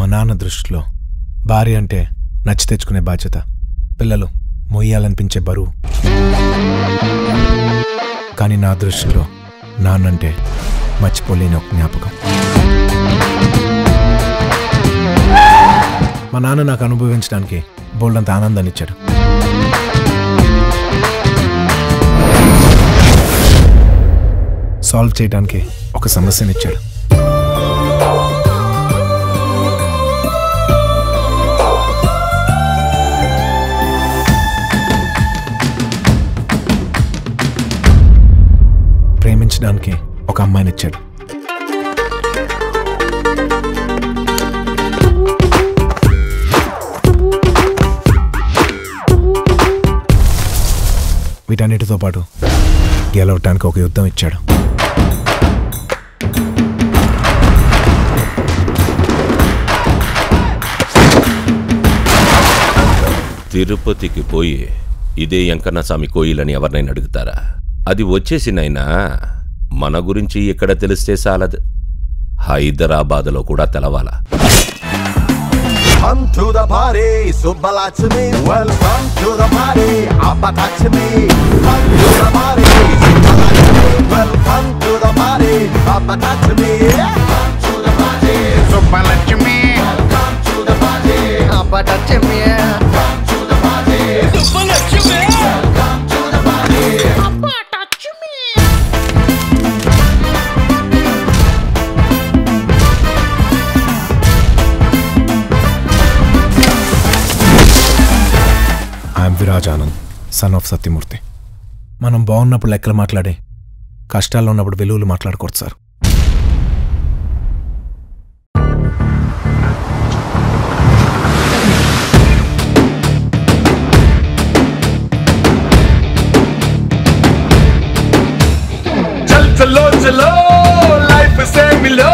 నాన్న దృష్టిలో భార్య అంటే నచ్చి తెచ్చుకునే బాధ్యత పిల్లలు మొయ్యాలనిపించే బరువు కానీ నా దృష్టిలో నాన్నంటే మర్చిపోలేని ఒక జ్ఞాపకం మా నాన్న నాకు అనుభవించడానికి బోల్డంత ఆనందాన్ని ఇచ్చాడు సాల్వ్ చేయడానికి ఒక సమస్యని ఇచ్చాడు ప్రేమించడానికి ఒక అమ్మాయిని ఇచ్చాడు వీటన్నిటితో పాటు గెలవటానికి ఒక యుద్ధం ఇచ్చాడు తిరుపతికి పోయి ఇదే వెంకన్న స్వామి కోయిలని ఎవరినైనా అడుగుతారా అది వచ్చేసినైనా మన గురించి ఇక్కడ తెలిస్తే చాలదు హైదరాబాద్లో కూడా తెలవాలా Come to the party, Subbalachmi. Welcome to the party, Abatachmi. Come to the party, Subbalachmi. Welcome to the party, Abatachmi. Come to the party, Subbalakshmi come to the party, అబ్బటచ్చమ్మి come to the party, come to the party. I'm Viraj Anand son of Satyamurthy మనం బాగున్నప్పుడు లెక్కలు మాట్లాడి కష్టాల్లో ఉన్నప్పుడు వెలుగులు మాట్లాడకూడదు sir चल चलो चलो लाइफ से मिलो